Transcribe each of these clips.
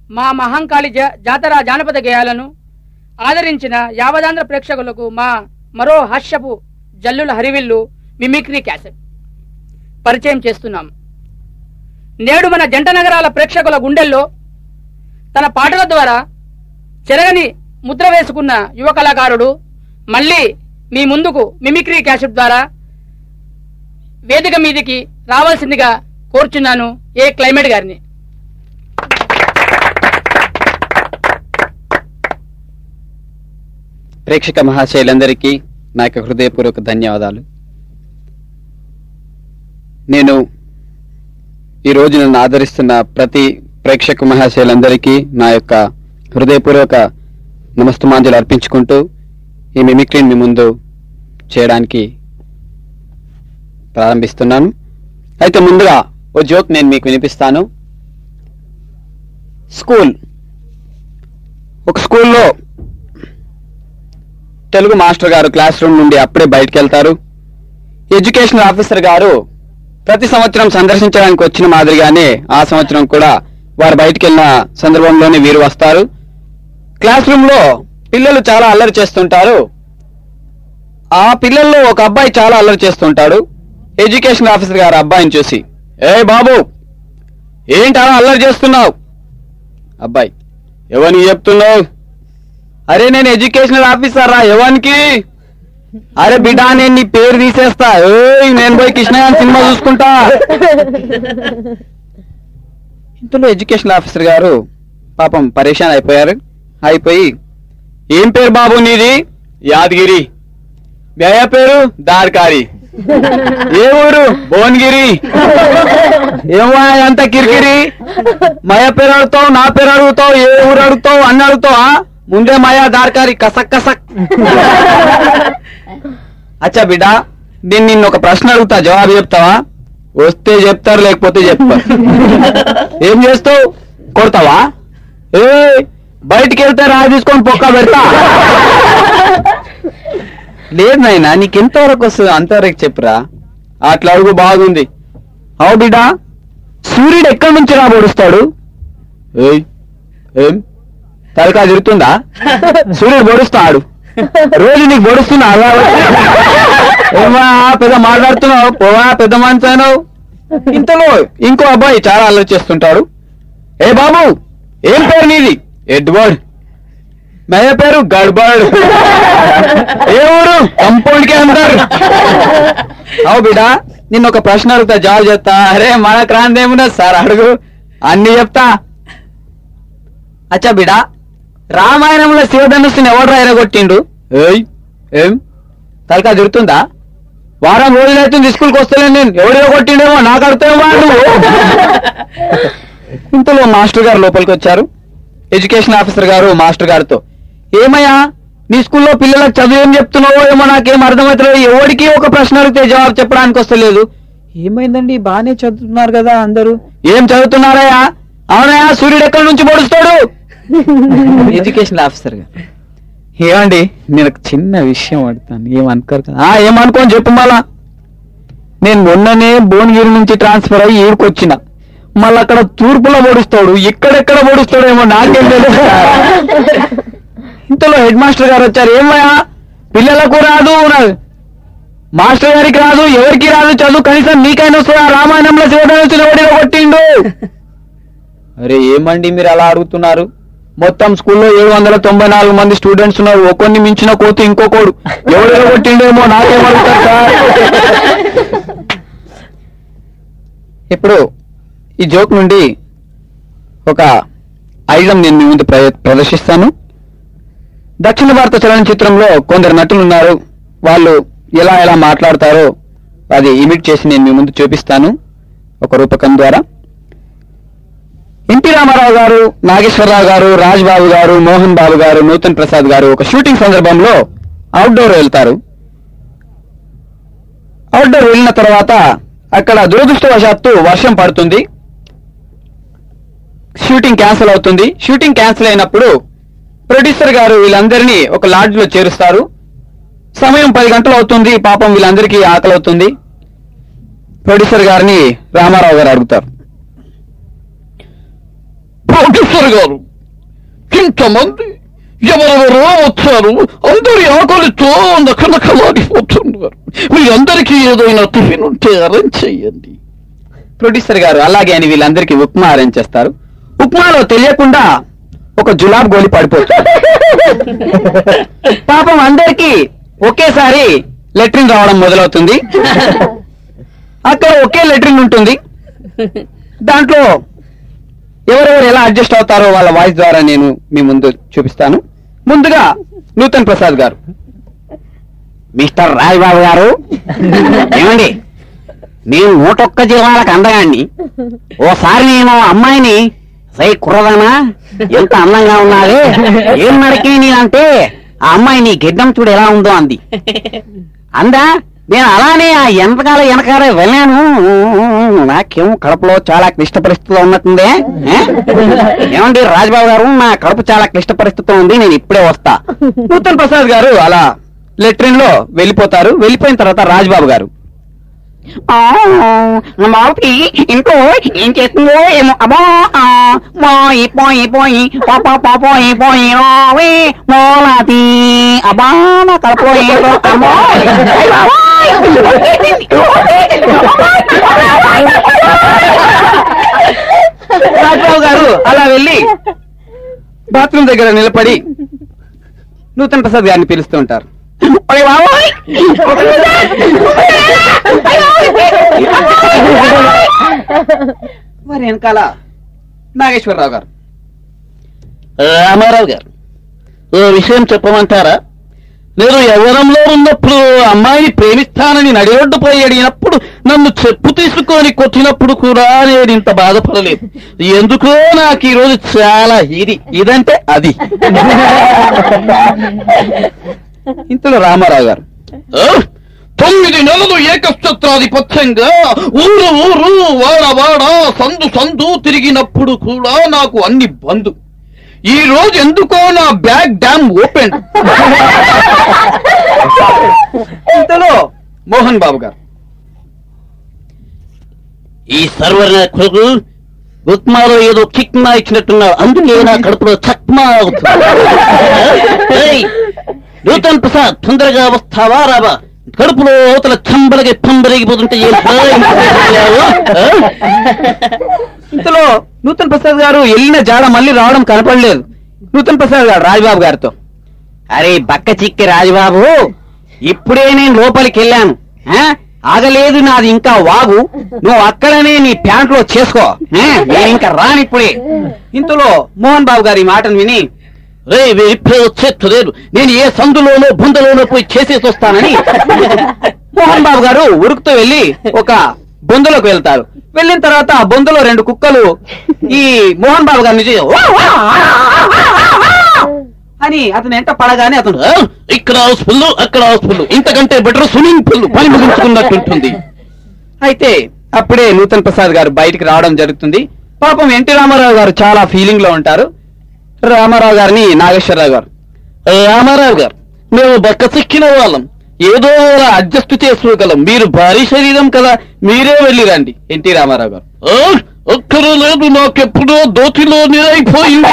మా మహంకాళి జా- జాతర జానపద గేయాలను ఆదరించిన యావదాంధ్ర ప్రేక్షకులకు మా మరో హర్షపు జల్లుల హరివిల్లు మిమిక్రీ క్యాసెట్ పరిచయం చేస్తున్నాం నేడు మన జంట నగరాల ప్రేక్షకుల గుండెల్లో తన పాటల ద్వారా చెరగని ముద్ర వేసుకున్న యువ కళాకారుడు మళ్ళీ మీ ముందుకు మిమిక్రీ క్యాసెట్ ద్వారా వేదిక మీదికి రావాల్సిందిగా కోరుచున్నాను ఏ క్లైమేట్ గారిని ప్రేక్షక మహాశయులందరికీ నా యొక్క హృదయపూర్వక ధన్యవాదాలు నేను ఈ రోజు నన్ను ఆదరిస్తున్న ప్రతి ప్రేక్షక మహాశయులందరికీ నా యొక్క హృదయపూర్వక నమస్తమాంజలు అర్పించుకుంటూ ఈ మిమిక్రీని మీ ముందు చేయడానికి ప్రారంభిస్తున్నాను అయితే ముందుగా ఓ జోక్ నేను మీకు వినిపిస్తాను స్కూల్ ఒక స్కూల్లో తెలుగు మాస్టర్ గారు క్లాస్ రూమ్ నుండి అప్పుడే బయటకు వెళ్తారు ఎడ్యుకేషనల్ ఆఫీసర్ గారు ప్రతి సంవత్సరం సందర్శించడానికి వచ్చిన మాదిరిగానే ఆ సంవత్సరం కూడా వారు బయటికి వెళ్ళిన సందర్భంలోనే వీరు వస్తారు క్లాస్ రూమ్ లో పిల్లలు చాలా అల్లరి చేస్తుంటారు ఆ పిల్లల్లో ఒక అబ్బాయి చాలా అల్లరి చేస్తుంటాడు ఎడ్యుకేషన్ ఆఫీసర్ గారు అబ్బాయిని చూసి ఏ బాబు ఏంటి అలా అల్లరి చేస్తున్నావు అబ్బాయి ఎవరికి చెప్తున్నావు అరే నేను ఎడ్యుకేషనల్ ఆఫీసర్ రా ఎవరికి అరే బిడ్డా నేను నీ పేరు తీసేస్తా ఏయ్ నేను పోయి కృష్ణగారి సినిమా చూసుకుంటా ఇంతలో ఎడ్యుకేషన్ ఆఫీసర్ గారు పాపం పరేషాన్ అయిపోయారు అయిపోయి ఏం పేరు బాబు నీది యాదగిరి వ్యయ పేరు దార్కారి ఏ ఊరు భువనగిరి ఏమో అంత కిరికిరి మయ పేరు అడుగుతావు నా పేరు అడుగుతావు ఏ ఊరు అడుగుతావు అన్ని అడుగుతావా ముందే మాయా దార్కారి కసక్ కసక్ అచ్చా బిడ్డ నేను నిన్ను ఒక ప్రశ్న అడుగుతా జవాబు చెప్తావా వస్తే చెప్తారు లేకపోతే చెప్తారు ఏం చేస్తావు కొడతావా ఏ బయటికి వెళ్తే రా తీసుకొని పొక్క పెడతా లేదు నాయనా నీకు ఎంతవరకు వస్తుంది అంతవరకు చెప్పురా అట్లా అడుగు బాగుంది అవు బిడ్డ సూర్యుడు ఎక్కడి నుంచి రా పొడుస్తాడు ఏయ్ ఏం తలకా తిరుగుతుందా సూర్యుడు పొడుస్తాడు రోజు నీకు పొడుస్తున్నా అలా ఏమా పెద్ద మాట్లాడుతున్నావు పోవా పెద్ద మనిషి అయినావు ఇంతలో ఇంకో అబ్బాయి చాలా అల్లరి చేస్తుంటాడు ఏ బాబు ఏం పేరు నీది ఎడ్వర్డ్ మేయ పేరు గడ్బడ్ ఏ ఊరు కంపౌండ్ కి అంటారు అవు బిడా నిన్న ఒక ప్రశ్న అడుగుతా జవాబు చెప్తా అరే మన క్రాంతి ఏమున్నా సార్ అడుగు అన్ని చెప్తా అచ్చా బిడా రామాయణంలో శివధనుస్సుని ఎవడు ఎరగొట్టిండు ఏయ్ ఏం తలకా తిరుగుతుందా వారం రోజులు అవుతుంది స్కూల్కి వస్తలేను నేను ఎవడు ఎరగొట్టిండేమో నాకు అడుగుతామో నువ్వు ఇంతలో మాస్టర్ గారు లోపలికి వచ్చారు ఎడ్యుకేషన్ ఆఫీసర్ గారు మాస్టర్ గారితో ఏమయ్యా నీ స్కూల్లో పిల్లలకు చదువు ఏం చెప్తున్నావో ఏమో నాకేం అర్థమవుతలేదు ఎవరికి ఒక ప్రశ్న అడిగితే జవాబు చెప్పడానికి వస్తలేదు ఏమైందండి బాగానే చదువుతున్నారు కదా అందరూ ఏం చదువుతున్నారయ్యా అవునయ్యా సూర్యుడు ఎక్కడి నుంచి పొడుస్తాడు ఎడ్యుకేషన్ ఆఫీసర్ గారు ఏమండి నేను ఒక చిన్న విషయం అడుగుతాను ఏమనుకోరు కదా ఆ, ఏమనుకోని చెప్పు మళ్ళా నేను మొన్ననే భువనగిరి నుంచి ట్రాన్స్ఫర్ అయ్యి ఈడుకొచ్చిన మళ్ళీ అక్కడ తూర్పులో పొడుస్తాడు ఎక్కడెక్కడ పొడుస్తాడేమో నాకేం తెలుసు ఇంతలో హెడ్ మాస్టర్ గారు వచ్చారు ఏమయ్యా పిల్లలకు రాదు నా- మాస్టర్ గారికి రాదు ఎవరికి రాదు చదువు కనీసం నీకైనా వస్తుందా రామాయణంలో శివధనుసులు ఎవడిలో కొట్టిండు అరే ఏమండి మీరు అలా అడుగుతున్నారు మొత్తం స్కూల్లో ఏడు వందల తొంభై నాలుగు మంది స్టూడెంట్స్ ఉన్నారు ఒక్కొన్ని మించిన కోతి ఇంకొకడు ఎవరిలో కొట్టిండేమో నాకేమడుగుతారు సార్ ఇప్పుడు ఈ జోక్ నుండి ఒక ఐటమ్ నేను మీ ముందు ప్ర- ప్రదర్శిస్తాను దక్షిణ భారత చలనచిత్రంలో కొందరు నటులు ఉన్నారు వాళ్ళు ఎలా ఎలా మాట్లాడతారో అది ఇమిట్ చేసి నేను మీ ముందు చూపిస్తాను ఒక రూపకం ద్వారా ఎన్టీ రామారావు గారు నాగేశ్వరరావు గారు రాజ్ బాబు గారు మోహన్ బాబు గారు నూతన్ ప్రసాద్ గారు ఒక షూటింగ్ సందర్భంలో అవుట్డోర్ వెళ్తారు అవుట్డోర్ వెళ్ళిన తర్వాత అక్కడ దురదృష్టవశాత్తు వర్షం పడుతుంది షూటింగ్ క్యాన్సిల్ అవుతుంది షూటింగ్ క్యాన్సిల్ అయినప్పుడు ప్రొడ్యూసర్ గారు వీళ్ళందరినీ ఒక లాడ్జ్ లో చేరుస్తారు సమయం పది గంటలు అవుతుంది పాపం వీళ్ళందరికీ ఆకలి అవుతుంది ప్రొడ్యూసర్ గారిని రామారావు గారు అడుగుతారు "పో, ఆఫీసర్ గారు ఇంతమంది ఎవరెవరో వచ్చారు అందరి ఆకలితో నకనకలాడిపోతున్నారు మీ అందరికీ ఏదైనా టిఫిన్ ఉంటే అరేంజ్ చెయ్యండి ప్రొడ్యూసర్ గారు అలాగే అని వీళ్ళందరికీ ఉప్మా అరేంజ్ చేస్తారు ఉప్మాలో తెలియకుండా ఒక జులాబ్ గోలి పడిపోతుంది పాపం అందరికి ఒకేసారి లెట్రిన్ రావడం మొదలవుతుంది అక్కడ ఒకే లెట్రిన్ ఉంటుంది దాంట్లో ఎవరెవరు ఎలా అడ్జస్ట్ అవుతారో వాళ్ళ వాయిస్ ద్వారా నేను మీ ముందు చూపిస్తాను ముందుగా నూతన్ ప్రసాద్ గారు మిస్టర్ రాజ్బాబు గారు ఏమండి నేను నూటొక్క జీవాలకు అందగాన్ని ఓసారి నేను అమ్మాయిని సై కుర్రదానా ఎంత అందంగా ఉన్నావే ఏం నడికి నేనంటే ఆ అమ్మాయి నీ గిడ్డం చూడు ఎలా ఉందో అంది అందా నేను అలానే ఆ వెనకాల వెనకాల వెళ్ళాను నాకేం కడుపులో చాలా క్లిష్ట పరిస్థితిలో ఉన్నట్టుందే ఏ? ఏమండి రాజ్బాబు గారు నా కడుపు చాలా క్లిష్ట పరిస్థితిలో ఉంది నేను ఇప్పుడే వస్తా నూతన్ ప్రసాద్ గారు అలా లెట్రిన్ లో వెళ్ళిపోతారు వెళ్ళిపోయిన తర్వాత రాజ్బాబు గారు మారుతి ఇంట్లో ఏం చేస్తుందో ఏమో అబ్బా ఆ, పోయి పోయి పోయి పాప పోయి పోయి రావే మోలాతి అబ్బా నా కడుపులో ఏంటో అమ్మో అయ్ బాబోయ్. రాజ్బాబు గారు అలా వెళ్ళి బాత్రూమ్ దగ్గర నిలబడి నూతన్ ప్రసాద్ గారిని పిలుస్తూ ఉంటారు ఒరేయ్ బాబోయ్! మరి వెనకాల నాగేశ్వరరావు గారు రామారావు గారు ఓ విషయం చెప్పమంటారా నేను యవ్వనంలో ఉన్నప్పుడు అమ్మాయిని ప్రేమిస్తానని నడిరొడ్డుపై అడిగినప్పుడు నన్ను చెప్పు తీసుకొని కొట్టినప్పుడు కూడా నేను ఇంత బాధపడలేదు ఎందుకో నాకు ఈ రోజు చాలా ఇది ఇదంటే అది ఇంతలో రామారావు గారు ఆ? తొమ్మిది నెలలు ఏకఛత్రాధిపత్యంగా ఊరు ఊరు వాడ వాడ సందు సందు తిరిగినప్పుడు కూడా నాకు అన్ని బంధు ఈ రోజు ఎందుకో నా బ్యాగ్ డ్యామ్ ఓపెన్ ఇంతలో మోహన్ బాబు గారు ఈ సర్వర్ కొడుకు ఉప్మాలో ఏదో కిక్మా ఇచ్చినట్టున్నావు అందుకే నా కడుపులో చక్మా అవుతుంది ఏయ్, నూతన్ ప్రసాద్ తొందరగా వస్తావా రావా కడుపులో అవతల చంబలకి పంబరిగిపోతుంటే ఏం భయం చేస్తున్నావు? ఆ? ఇంతలో నూతన్ ప్రసాద్ గారు వెళ్ళిన జాడ మళ్ళీ రావడం కనపడలేదు నూతన్ ప్రసాద్ గారు రాజబాబు గారితో అరే బక్క చిక్కి రాజబాబు ఇప్పుడే నేను లోపలికి వెళ్ళాను ఆ? ఆగలేదు నాది ఇంకా వాగు నువ్వు అక్కడనే నీ ప్యాంట్లో చేసుకో ఆ? నేను ఇంకా రానిప్పుడే ఇంతలో మోహన్ బాబు గారి ఈ మాటను విని రే ఇప్పుడే వచ్చేట్టు లేదు నేను ఏ సందులోనో బుందలోనో పోయి చేసేసి వస్తానని మోహన్ బాబు గారు ఉరుకుతూ వెళ్ళి ఒక బొందులోకి వెళ్తారు వెళ్ళిన తర్వాత ఆ బొందులో రెండు కుక్కలు ఈ మోహన్ బాబు గారిని చూసి "వా, వా, అని అతను ఎంట పడగానే అతను ఆ? ఇక్కడ హౌస్ ఫుల్ అక్కడ హౌస్ ఫుల్ ఇంతకంటే బెటర్ స్విమ్మింగ్ పూల్ పని ముగించుకున్నట్టుంటుంది అయితే అప్పుడే నూతన్ ప్రసాద్ గారు బయటికి రావడం జరుగుతుంది పాపం ఎన్టీ రామారావు గారు చాలా ఫీలింగ్ లో ఉంటారు రామారావు గారిని నాగేశ్వరరావు గారు రామారావు గారు మేము బక్క చిక్కిన వాళ్ళం ఏదో అలా అడ్జస్ట్ చేసుకోగలం మీరు భారీ శరీరం కదా మీరే వెళ్ళి రండి ఎన్టీ రామారావు గారు ఒక్కరు లేదు నాకెప్పుడో దోతిలో నిరైపోయింది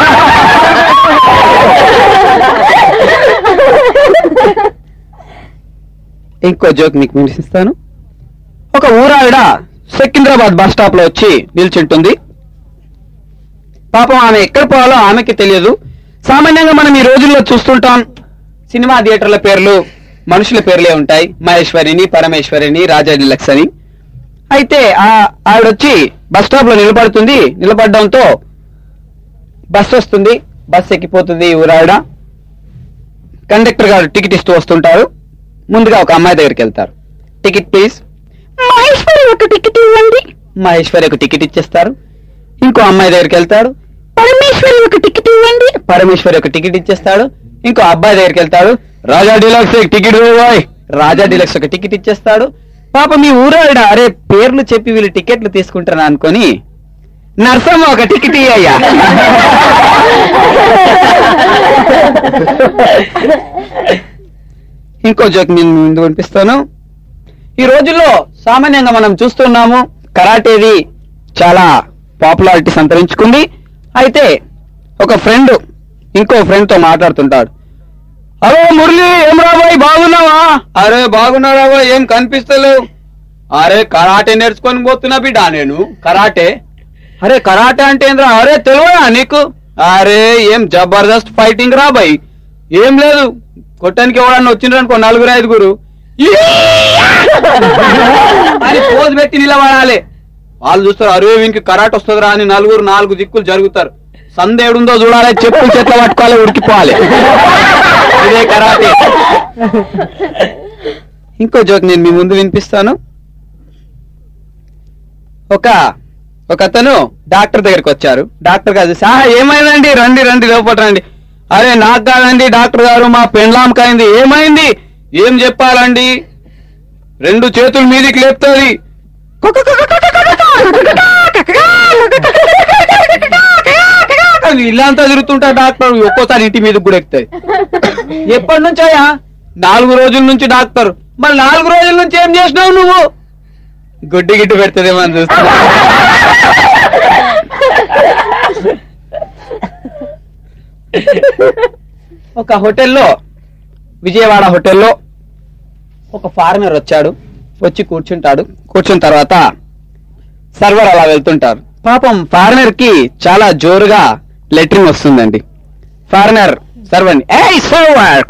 ఇంకో జోక్ మీకు వినిపిస్తాను ఒక ఊరావిడ సికింద్రాబాద్ బస్ స్టాప్ లో వచ్చి నిల్చుంటుంది పాపం ఆమె ఎక్కడ పోవాలో ఆమెకి తెలియదు సామాన్యంగా మనం ఈ రోజుల్లో చూస్తుంటాం సినిమా థియేటర్ల పేర్లు మనుషుల పేర్లే ఉంటాయి మహేశ్వరిని పరమేశ్వరిని రాజా డిలక్స్ అని అయితే ఆ ఆవిడ వచ్చి బస్ స్టాప్ లో నిలబడుతుంది నిలబడడంతో బస్ వస్తుంది బస్ ఎక్కిపోతుంది ఈ ఊరావిడ కండక్టర్ గారు టికెట్ ఇస్తూ వస్తుంటారు ముందుగా ఒక అమ్మాయి దగ్గరికి వెళ్తారు టికెట్ ప్లీజ్ మహేశ్వరి ఒక టికెట్ ఇవ్వండి మహేశ్వరి ఒక టికెట్ ఇచ్చేస్తారు ఇంకో అమ్మాయి దగ్గరికి వెళ్తాడు పరమేశ్వరి ఒక టికెట్ ఇవ్వండి పరమేశ్వరి ఒక టికెట్ ఇచ్చేస్తాడు ఇంకో అబ్బాయి దగ్గరికి వెళ్తాడు రాజా డిలక్స్ ఒక టికెట్ ఇవ్వబోయ్ రాజా డిలక్స్ ఒక టికెట్ ఇచ్చేస్తాడు పాప మీ ఊరావిడ అరే పేర్లు చెప్పి వీళ్ళు టికెట్లు తీసుకుంటారా అనుకొని నర్సమ్మ ఒక టికెట్ ఇయ్యయ్యా ఇంకో జోక్ నేను ముందు వినిపిస్తాను ఈ రోజుల్లో సామాన్యంగా మనం చూస్తున్నాము కరాటేది చాలా పాపులారిటీ సంతరించుకుంది అయితే ఒక ఫ్రెండ్ ఇంకో ఫ్రెండ్ తో మాట్లాడుతుంటాడు అరే మురళి ఏం రాబాయ్ బాగున్నావా అరే బాగున్నారా బాయ్ ఏం కనిపిస్తలేవు అరే కరాటే నేర్చుకొని పోతున్నా బిడ్డ నేను కరాటే అరే కరాటే అంటే ఏంద్రా అరే తెలియదా నీకు అరే ఏం జబర్దస్త్ ఫైటింగ్ రా బాయ్ ఏం లేదు కొట్టానికి ఎవడన్నా వచ్చిండ్రు అనుకో నలుగురు ఐదుగురు ఈ! అని పోజ్ పెట్టి నిలబడాలి వాళ్ళు చూస్తారు అరే వీనికి కరాట్ వస్తుందిరా అని నలుగురు నాలుగు దిక్కులు జరుగుతారు సందే ఏడుందో చూడాలి చెప్పులు చెట్ల పట్టుకోవాలి ఉడికిపోవాలి ఇదే కరాటే ఇంకో జోక్ నేను మీ ముందు వినిపిస్తాను ఒక ఒక అతను డాక్టర్ దగ్గరికి వచ్చారు డాక్టర్ గారు చూసి, "ఆ, ఏమైందండి రండి రండి లోపల రండి అరే నాకు కాదండి డాక్టర్ గారు మా పెండ్లాంకి అయింది ఏమైంది ఏం చెప్పాలండి రెండు చేతుల మీదికి లేపుతుంది ఇల్లంతా తిరుగుతుంటా డాక్టర్ ఒక్కోసారి ఇంటి మీదకి కూడా ఎక్కుతాయి ఎప్పటి నుంచాయా నాలుగు రోజుల నుంచి డాక్టర్ మరి నాలుగు రోజుల నుంచి ఏం చేసినావు నువ్వు గుడ్డి గిడ్డు పెడుతుందేమో అని చూస్తున్నా ఒక హోటల్లో విజయవాడ హోటల్లో ఒక ఫారినర్ వచ్చాడు వచ్చి కూర్చుంటాడు కూర్చున్న తర్వాత సర్వర్ అలా వెళ్తుంటారు పాపం ఫారినర్ కి చాలా జోరుగా లెట్రిన్ వస్తుందండి ఫారినర్ సర్వర్ ఏయ్ సర్వర్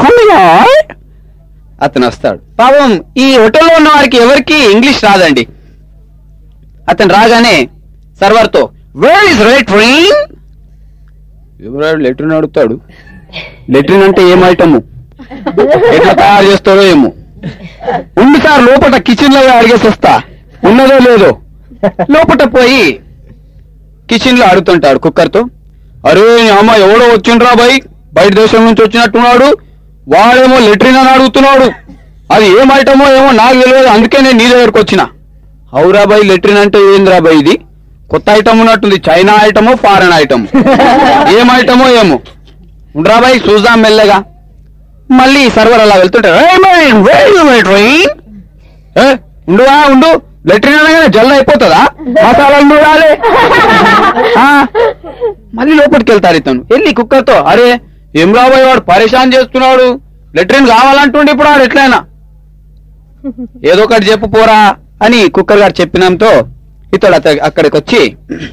అతను వస్తాడు పాపం ఈ హోటల్లో ఉన్న వారికి ఎవరికి ఇంగ్లీష్ రాదండి అతను రాగానే సర్వర్ తో వేర్ ఇస్ లెట్రిన్ ఎవరాడు లెట్రిన్ అడుగుతాడు లెట్రిన్ అంటే ఏం ఐటము ఎట్లా తయారు చేస్తాడో ఏమో ఉంది సార్ లోపల కిచెన్ లో అడిగేసి వస్తా ఉన్నదో లేదో లోపల పోయి కిచెన్ లో అడుగుతుంటాడు కుక్కర్ తో అరే నీ అమ్మ ఎవడో వచ్చిండ్రా బై బయట దేశం నుంచి వచ్చినట్టున్నాడు వాడేమో లెట్రిన్ అని అడుగుతున్నాడు అది ఏం ఐటమో ఏమో నాకు తెలియదు అందుకే నేను నీ దగ్గరకు వచ్చిన అవురా బై లెట్రిన్ అంటే ఏందిరా బై ఇది కొత్త ఐటమ్ ఉన్నట్టుంది చైనా ఐటమో ఫారెన్ ఐటమ్ ఏం ఐటమో ఏమో ఉండరా బై చూద్దాం మెల్లగా మళ్ళీ సర్వర్ అలా వెళ్తుంటారు "Hey man, where you lettering?" ఏ, ఉండువా ఉండు లెట్రిన్ అనగానే జల్ల అయిపోతుందా మసాలాలు చూడాలి ఆ, మళ్ళీ లోపలికి వెళ్తారు ఇతను వెళ్ళి కుక్కర్తో అరే ఏం రాబోయే వాడు పరేషాన్ చేస్తున్నాడు లెట్రిన్ కావాలంటుండే ఇప్పుడు వాడు ఎట్లయినా ఏదో ఒకటి చెప్పు పోరా అని కుక్కర్ గారు చెప్పినంతో ఇతడు అత- అక్కడికి వచ్చి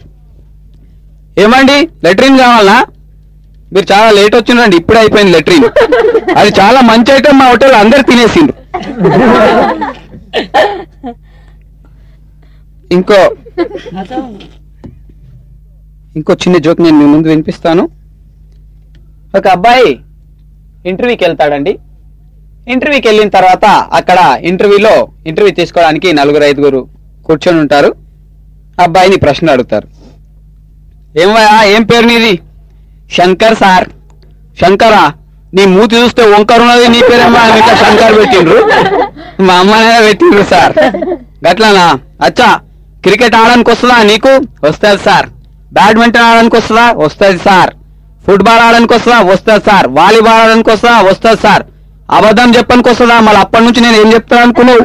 ఏమండి లెట్రిన్ కావాలనా మీరు చాలా లేట్ వచ్చిండ్రండి ఇప్పుడే అయిపోయింది లెట్రిన్ అది చాలా మంచి ఐటమ్ మా హోటల్ అందరు తినేసిండ్రు ఇంకో ఇంకో చిన్న జోక్ నేను మీ ముందు వినిపిస్తాను ఒక అబ్బాయి ఇంటర్వ్యూకి వెళ్తాడండి ఇంటర్వ్యూకి వెళ్ళిన తర్వాత అక్కడ ఇంటర్వ్యూలో ఇంటర్వ్యూ తీసుకోవడానికి నలుగురు ఐదుగురు కూర్చొని ఉంటారు అబ్బాయిని ప్రశ్న అడుగుతారు ఏమయ్యా ఏం పేరు నీది శంకర్ సార్ శంకరా నీ మూతి చూస్తే వంకర్ ఉన్నది నీ పేరేమో ఇంకా శంకర్ పెట్టిండ్రు మా అమ్మనే పెట్టిండ్రు సార్ గట్లనా అచ్చా క్రికెట్ ఆడడానికి వస్తుందా నీకు వస్తుంది సార్ బ్యాడ్మింటన్ ఆడడానికి వస్తుందా వస్తుంది సార్ ఫుట్బాల్ ఆడడానికి వస్తుందా వస్తుంది సార్ వాలీబాల్ ఆడడానికి వస్తుందా వస్తుంది సార్ అబద్ధం చెప్పడానికి వస్తుందా మళ్ళీ అప్పటి నుంచి నేను ఏం చెప్తాను అనుకున్నావు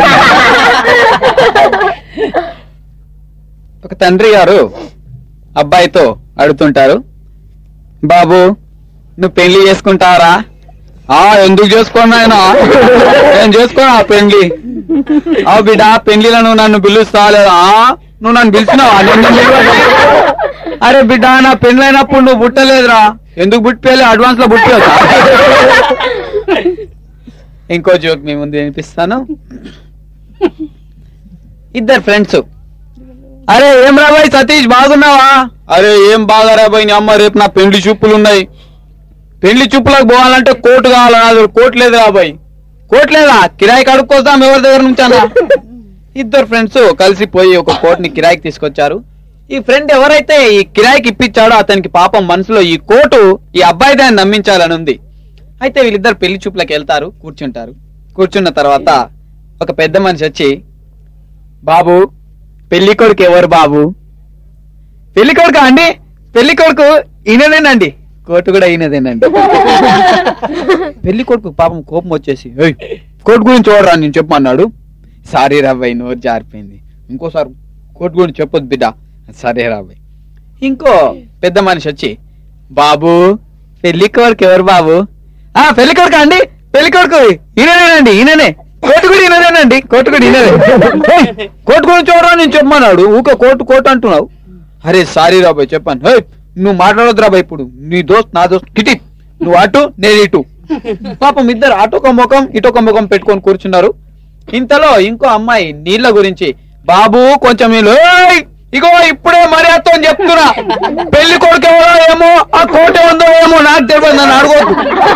ఒక తండ్రి గారు అబ్బాయితో అడుగుతుంటారు బాబు నువ్వు పెళ్లి చేసుకుంటారా ఆ ఎందుకు చేసుకోను ఆయన నేను చేసుకోను ఆ పెళ్లి ఆ బిడ్డ పెళ్లిలో నువ్వు నన్ను పిలుస్తా లేదా ఆ, నువ్వు నన్ను పిలిచినావా నేను నిన్ను పిలవలేదు. అరే బిడ్డ నా పెళ్లి అయినప్పుడు నువ్వు పుట్టలేదురా ఎందుకు పుట్టిపోయలే అడ్వాన్స్ లో పుట్టిపోతా ఇంకో జోక్ మీ ముందు వినిపిస్తాను ఇద్దరు ఫ్రెండ్స్ అరే ఏం రాబాయ్ సతీష్ బాగున్నావా అరే ఏం బాగా రాబాయ్ నీ అమ్మ రేపు నా పెళ్లి చూపులు ఉన్నాయి పెళ్లి చూపులకు పోవాలంటే కోటు కావాలా నా దగ్గర కోట్ లేదు రాబాయ్ కోట్ లేదా కిరాయి కడుక్కొస్తాం ఎవరి దగ్గర నుంచి అన్నా ఇద్దరు ఫ్రెండ్స్ కలిసి పోయి ఒక కోట్ని కిరాయికి తీసుకొచ్చారు ఈ ఫ్రెండ్ ఎవరైతే ఈ కిరాయికి ఇప్పించాడో అతనికి పాపం మనసులో ఈ కోటు ఈ అబ్బాయి దాన్ని నమ్మించాలని ఉంది అయితే వీళ్ళిద్దరు పెళ్లి చూపులకు వెళ్తారు కూర్చుంటారు కూర్చున్న తర్వాత ఒక పెద్ద మనిషి వచ్చి బాబు పెళ్లి కొడుకు ఎవరు బాబు పెళ్లి కొడుకు అండి పెళ్లి కొడుకు ఈయనదేనండి కోటు కూడా ఈయనదేనండి పెళ్లి కొడుకు పాపం కోపం వచ్చేసి "ఏయ్, కోటు గురించి చూడరా నేను చెప్పమన్నాడు సారీ రాబాయ్ నోరు జారిపోయింది ఇంకోసారి కోటు గురించి చెప్పొద్దు బిడ్డ సరే రాబాయ్ ఇంకో పెద్ద మనిషి వచ్చి బాబు పెళ్లి కొడుకు ఎవరు బాబు ఆ పెళ్లి కొడుకు అండి పెళ్లి కొడుకు ఈయననేనండి ఈయననే కోటు కూడా ఈయననేనండి కోటు కూడా ఈయననే ఏయ్, కోటు గురించి చూడరా నేను చెప్పమన్నాడు ఊక కోటు కోటు అంటున్నావు అరే సారీ రాబాయ్ చెప్పాను హే నువ్వు మాట్లాడొద్దు రాబాయ్ ఇప్పుడు నీ దోస్త్ నా దోస్త్ కిటి నువ్వు అటు నేను ఇటు పాపం ఇద్దరు అటొక ముఖం ఇటొక ముఖం పెట్టుకొని కూర్చున్నారు ఇంతలో ఇంకో అమ్మాయి నీళ్ళ గురించి బాబు కొంచెం నీళ్ళు ఏయ్! ఇగో ఇప్పుడే మర్యాదతో చెప్తున్నా పెళ్లి కొడుకు ఎవరో ఏమో ఆ కోట ఉందో ఏమో నాకు తెలియదు నన్ను అడగొద్దు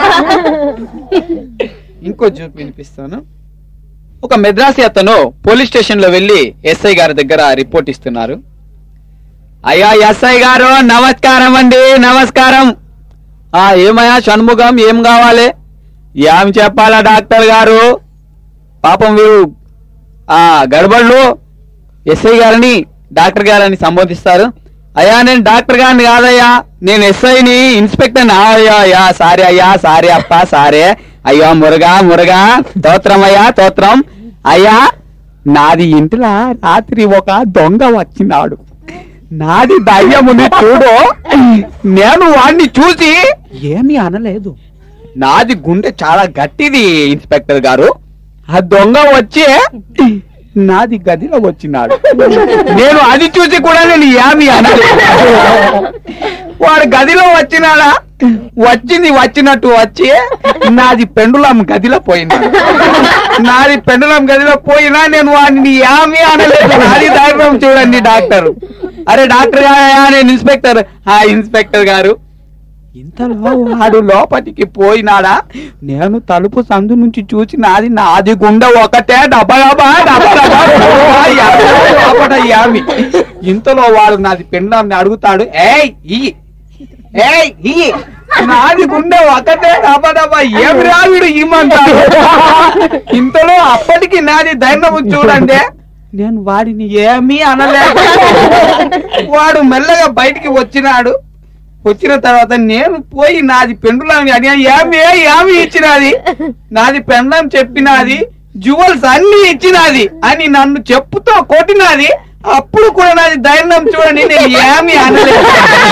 ఇంకో జోక్ వినిపిస్తాను ఒక మెద్రాసి అతను పోలీస్ స్టేషన్ లో వెళ్లి ఎస్ఐ గారి దగ్గర రిపోర్ట్ ఇస్తున్నారు అయ్యా ఎస్ఐ గారు నమస్కారం అండి నమస్కారం ఆ ఏమయ్యా షణ్ముఖం ఏం కావాలి ఏం చెప్పాలా డాక్టర్ గారు పాపం వీరు ఆ గడబళ్ళు ఎస్ఐ గారిని డాక్టర్ గారని సంబోధిస్తారు అయ్యా నేను డాక్టర్ గారిని కాదయ్యా నేను ఎస్ఐని ఇన్స్పెక్టర్ అయ్యా అయ్యా సారీ అయ్యా సారీ అప్ప సారీ అయ్యో మురగా మురగా తోత్రం అయ్యా తోత్రం అయ్యా నాది ఇంటిలో రాత్రి ఒక దొంగ వచ్చినాడు నాది దయ్యముని చూడు నేను వాడిని చూసి ఏమీ అనలేదు నాది గుండె చాలా గట్టిది ఇన్స్పెక్టర్ గారు ఆ దొంగ వచ్చి నాది గదిలో వచ్చినాడు నేను అది చూసి కూడా నేను ఏమి అనలేదు వాడు గదిలో వచ్చినాడా వచ్చింది వచ్చినట్టు వచ్చి నాది పెండులం గదిలో పోయినా నాది పెండులం గదిలో పోయినా నేను వాడిని ఏమి అనలేదు నాది ధైర్యం చూడండి డాక్టర్ అరే డాక్టర్ గారయ్యా, నేను ఇన్స్పెక్టర్ ఆ ఇన్స్పెక్టర్ గారు ఇంతలో వాడు లోపలికి పోయినాడా నేను తలుపు సందు నుంచి చూసి నాది నాది గుండె ఒకటే డబ్బడబా డబ్బడబా లోపట యామి ఇంతలో వాడు నాది పిండాన్ని అడుగుతాడు ఏయ్ ఇయ్యి ఏయ్ ఇయ్యి నాది గుండె ఒకటే డబ్బడబా ఏమి రావిడు ఇమ్మంటాడు ఇంతలో అప్పటికి నాది ధైర్యం చూడండి నేను వాడిని ఏమీ అనలేదు వాడు మెల్లగా బయటికి వచ్చినాడు వచ్చిన తర్వాత నేను పోయి నాది పెండులాన్ని అడిగాను ఏమి ఏమి ఇచ్చినది నాది పెండం చెప్పినది జ్యువెల్స్ అన్ని ఇచ్చినది అని నన్ను చెప్పుతో కొట్టినది అప్పుడు కూడా నాది ధైర్యం చూడండి నేను ఏమి అనలేదు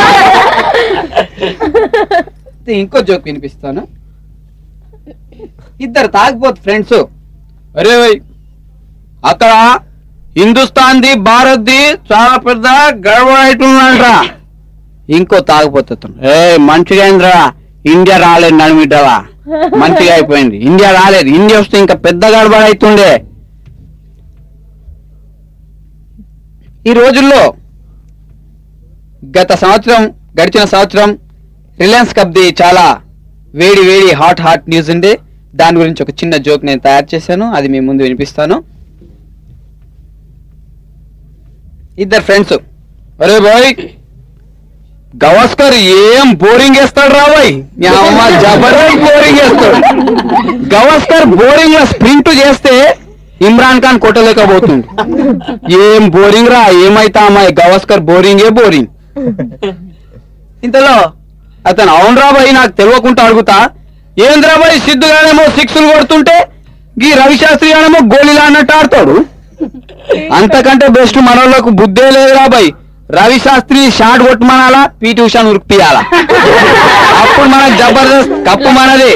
ఇంకో జోక్ వినిపిస్తాను ఇద్దరు తాగిపోతు ఫ్రెండ్స్ అరే ఓయ్, అక్కడ హిందుస్థాన్ది భారత్ది చాలా పెద్ద గడబడైతుందంట ఇంకో తాగిపోతుంది ఏ మంచిగా అయిందిరా ఇండియా రాలేదు నడిమిడ్డవా మంచిగా అయిపోయింది ఇండియా రాలేదు ఇండియా వస్తే ఇంకా పెద్ద గడబడ అవుతుండే ఈ రోజుల్లో గత సంవత్సరం గడిచిన సంవత్సరం రిలయన్స్ కప్ది చాలా వేడి వేడి హాట్ హాట్ న్యూస్ ఉండే దాని గురించి ఒక చిన్న జోక్ నేను తయారు చేశాను అది మీ ముందు వినిపిస్తాను ఇద్దరు ఫ్రెండ్స్ అరే బాయ్ గవస్కర్ ఏం బోరింగ్ వేస్తాడు రా బాయ్ మీ అమ్మ జబర్దస్త్ బోరింగ్ వేస్తాడు గవస్కర్ బోరింగ్ లో స్ప్రింట్ చేస్తే ఇమ్రాన్ ఖాన్ కొట్టలేకపోతుంది ఏం బోరింగ్ రా ఏమైతా అమ్మాయి గవస్కర్ బోరింగే బోరింగ్ ఇంతలో అతను అవునరా బాయ్ నాకు తెలియకుండా అడుగుతా ఏంద్రా బాయ్ సిద్ధు గానేమో సిక్స్లు కొడుతుంటే గీ రవిశాస్త్రి గానేమో గోళీలు అన్నట్టు ఆడతాడు అంతకంటే బెస్ట్ మనోళ్ళకు బుద్ధే లేదురా బాయ్ రవి శాస్త్రి షాట్ కొట్టమనాలా పీటీ ఉషాన్ ఉరిపియాలా అప్పుడు మనకు జబర్దస్త్ కప్పు మనది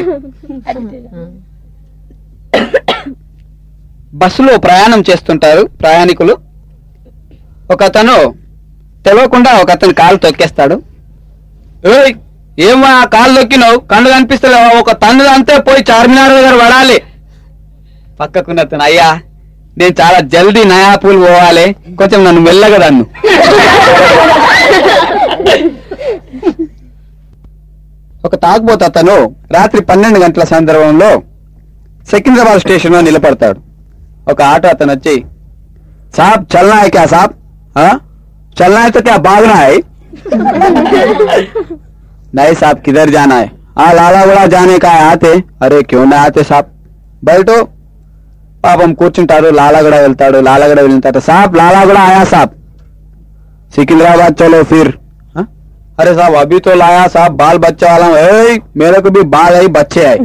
బస్సులో ప్రయాణం చేస్తుంటారు ప్రయాణికులు ఒక అతను తెలియకుండా ఒక అతను కాలు తొక్కేస్తాడు ఏయ్ ఏమా కాలు తొక్కినావు కళ్ళు కనిపిస్తలేవా ఒక తన్ను అంతే పోయి చార్మినార్ దగ్గర పడాలి పక్కకున్న అతను అయ్యా నేను చాలా జల్దీ నయా పూల్ పోవాలి కొంచెం నన్ను మెల్లగా నన్ను ఒక తాగుబోతు అతను రాత్రి పన్నెండు గంటల సందర్భంలో సికింద్రాబాద్ స్టేషన్ లో నిలబడతాడు ఒక ఆటో అతను వచ్చి సాబ్ చల్నా హై క్యా సాబ్ हाँ? चलना है तो क्या भागना है नहीं साहब किधर जाना है हाँ लाला बड़ा जाने का है आते अरे क्यों ना आते साहब बैठो పాపం కూర్చుంటారు లాలాగడ వెళ్తాడు లాలాగడ వెళ్ళిన తర్వాత సాబ్ లాలాగడ ఆయా సాబ్ सिकंदराबाद चलो फिर हाँ? अरे साहब अभी तो लाया साहब बाल बच्चा वाला हूं। ए, मेरे को भी बाल है बच्चे है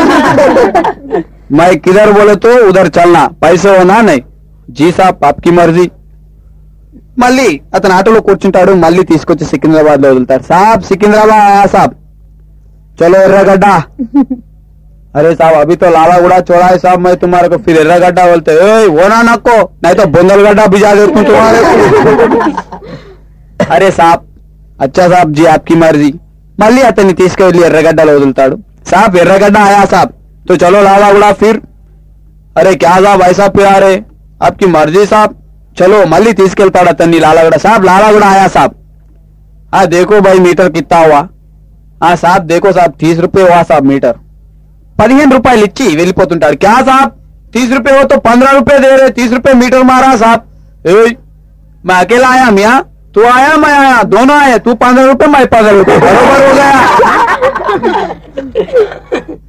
मैं किधर बोले तो उधर चलना पैसे होना नहीं जी साहब आपकी मर्जी మళ్ళీ అతను ఆటోలో కూర్చుంటాడు మళ్ళీ తీసుకొచ్చి సికింద్రాబాద్ లో వదులుతాడు సాబ్ సికింద్రాబాద్ ఆయా సాబ్ చలో ఎర్రగడ్డ अरे साहब अभी तो लाला गुड़ा चौड़ा है साहब मैं तुम्हारे को फिर एर्रा गड्ढा बोलते ए वो ना नको नहीं तो बोंदल गड्ढा भिजा देता हूँ तुम्हारे को అరే సాబ్ అచ్చా సాబ్ జీ ఆప్కి మర్జీ మళ్ళీ అతన్ని తీసుకెళ్లి ఎర్రగడ్డలో వదులుతాడు సాబ్ ఎర్రగడ్డ ఆయా సాబ్ తో చలో లాలా కూడా ఫిర్ అరే క్యా సాబ్ ఐసా పియారే ఆప్కి మర్జీ సాబ్ చలో మళ్ళీ తీసుకెళ్తాడు అతన్ని లాలాగూడ సాబ్ లాలాగూడ ఆయా సాబ్ ఆ దేకో భాయ్ మీటర్ కిత్తా హువా ఆ సాబ్ దేకో సాబ్ తీస్ రూపాయ హువా సాబ్ మీటర్ పదిహేను రూపాయలు ఇచ్చి వెళ్ళిపోతుంటాడు క్యా సాబ్ తీస్ రూపాయ హో తో పంద్రह रुपए दे रहे तीस रुपए मीटर मारा साहब ए, मैं अकेला आया मियाँ तू आया मैं आया दोनों आए तू पंद्रह रुपए मैं पंद्रह रुपए बरोबर हो गया